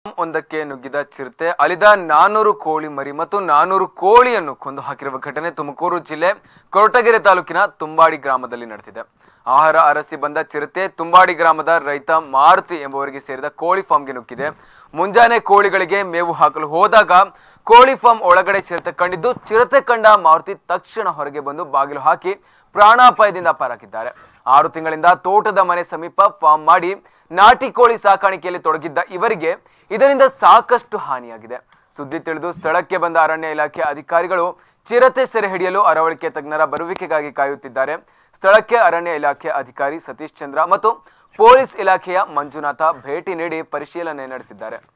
ಒಂದಕ್ಕೆ ನುಗ್ಗಿದ ಚಿರತೆ ಅಲಿದ ನಾನೂರು ಕೋಳಿ ಮರಿ ಮತ್ತು ನಾನೂರು ಕೋಳಿಯನ್ನು ಕೊಂದು ಹಾಕಿರುವ ಘಟನೆ ತುಮಕೂರು ಜಿಲ್ಲೆ ಕೊರಟಗೆರೆ ತಾಲೂಕಿನ ತುಂಬಾಡಿ ಗ್ರಾಮದಲ್ಲಿ ನಡೆದಿದೆ ಆಹಾರ ಅರಸಿ ಬಂದ ಚಿರತೆ ತುಂಬಾಡಿ ಗ್ರಾಮದ ರೈತ ಮಾರುತಿ ಎಂಬುವರಿಗೆ ಸೇರಿದ ಕೋಳಿ ಫಾರ್ಮ್ಗೆ ನುಗ್ಗಿದೆ ಮುಂಜಾನೆ ಕೋಳಿಗಳಿಗೆ ಮೇವು ಹಾಕಲು ಹೋದಾಗ ಕೋಳಿ ಫಾರ್ಮ್ ಒಳಗಡೆ ಚಿರತೆ ಕಂಡಿದ್ದು ಚಿರತೆ ಕಂಡ ಮಾರುತಿ ತಕ್ಷಣ ಹೊರಗೆ ಬಂದು ಬಾಗಿಲು ಹಾಕಿ ಪ್ರಾಣಾಪಾಯದಿಂದ ಪಾರಾಗಿದ್ದಾರೆ ಆರು ತಿಂಗಳಿಂದ ತೋಟದ ಮನೆ ಸಮೀಪ ಫಾರ್ಮ್ ಮಾಡಿ ನಾಟಿ ಕೋಳಿ ಸಾಕಾಣಿಕೆಯಲ್ಲಿ ತೊಡಗಿದ್ದ ಇವರಿಗೆ ಇದರಿಂದ ಸಾಕಷ್ಟು ಹಾನಿಯಾಗಿದೆ ಸುದ್ದಿ ತಿಳಿದು ಸ್ಥಳಕ್ಕೆ ಬಂದ ಅರಣ್ಯ ಇಲಾಖೆ ಅಧಿಕಾರಿಗಳು ಚಿರತೆ ಸೆರೆ ಹಿಡಿಯಲು ಅರವಳಿಕೆ ತಜ್ಞರ ಬರುವಿಕೆಗಾಗಿ ಕಾಯುತ್ತಿದ್ದಾರೆ ಸ್ಥಳಕ್ಕೆ ಅರಣ್ಯ ಇಲಾಖೆ ಅಧಿಕಾರಿ ಸತೀಶ್ ಚಂದ್ರ ಮತ್ತು ಪೊಲೀಸ್ ಇಲಾಖೆಯ ಮಂಜುನಾಥ ಭೇಟಿ ನೀಡಿ ಪರಿಶೀಲನೆ ನಡೆಸಿದ್ದಾರೆ